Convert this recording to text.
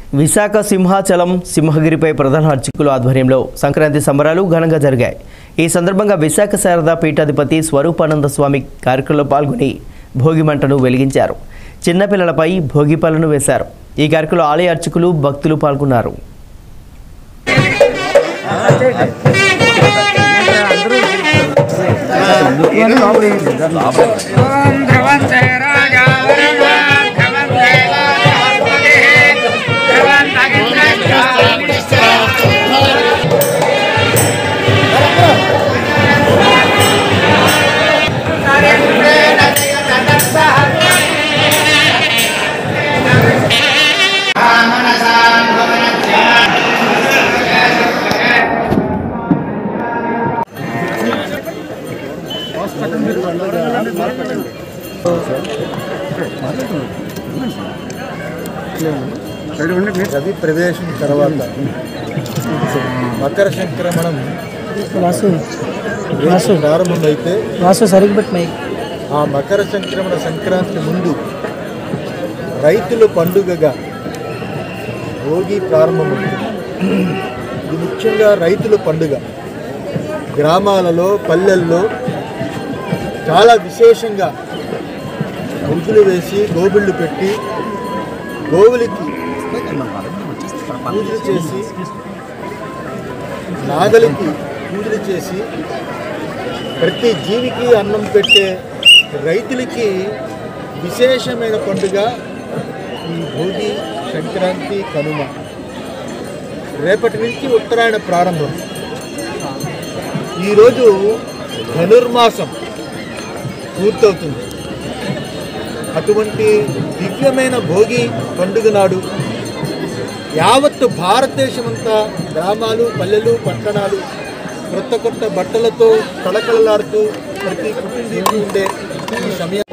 విశాఖ సింహాచలం సింహగిరిపై ప్రధాన అర్చకుల ఆధ్వర్యంలో సంక్రాంతి సంబరాలు ఘనంగా జరిగాయి ఈ సందర్భంగా విశాఖ శారదా పీఠాధిపతి స్వరూపానంద స్వామి కార్యక్రమంలో పాల్గొని భోగి మంటను వెలిగించారు చిన్నపిల్లలపై భోగి పళ్ళను వేశారు ఈ కార్యక్రమంలో ఆలయ అర్చకులు భక్తులు పాల్గొన్నారు ఓం ధ్రువంతే రాజా వరుణా ధ్రువంతే బృహస్పతిః ధ్రువంతగింద్రశ్చ రవి ప్రవేశం తర్వాత మకర సంక్రమణం వాసు రేపు ప్రారంభమైతే వాసు సరిగ్గా పెట్టి మైక్ ఆ మకర సంక్రమణ సంక్రాంతి ముందు రైతుల పండుగగా భోగి ప్రారంభమవుతుంది ఇది ముఖ్యంగా రైతుల పండుగ గ్రామాలలో పల్లెల్లో చాలా విశేషంగా ముగ్గులు వేసి గోబిళ్ళు పెట్టి గోవులకి పూజలు చేసి నాగలికి పూజలు చేసి ప్రతి జీవికి అన్నం పెట్టే రైతులకి విశేషమైన పండుగ ఈ భోగి సంక్రాంతి కనుమ రేపటి నుంచి ఉత్తరాయణ ప్రారంభం ఈరోజు ధనుర్మాసం పూర్తవుతుంది అటువంటి దివ్యమైన భోగి పండుగ నాడు యావత్తు భారతదేశమంతా గ్రామాలు పల్లెలు పట్టణాలు కొత్త కొత్త బట్టలతో కళకళలాడుతూ ప్రతి కుటుంబీకి ఉండే ఈ సమయం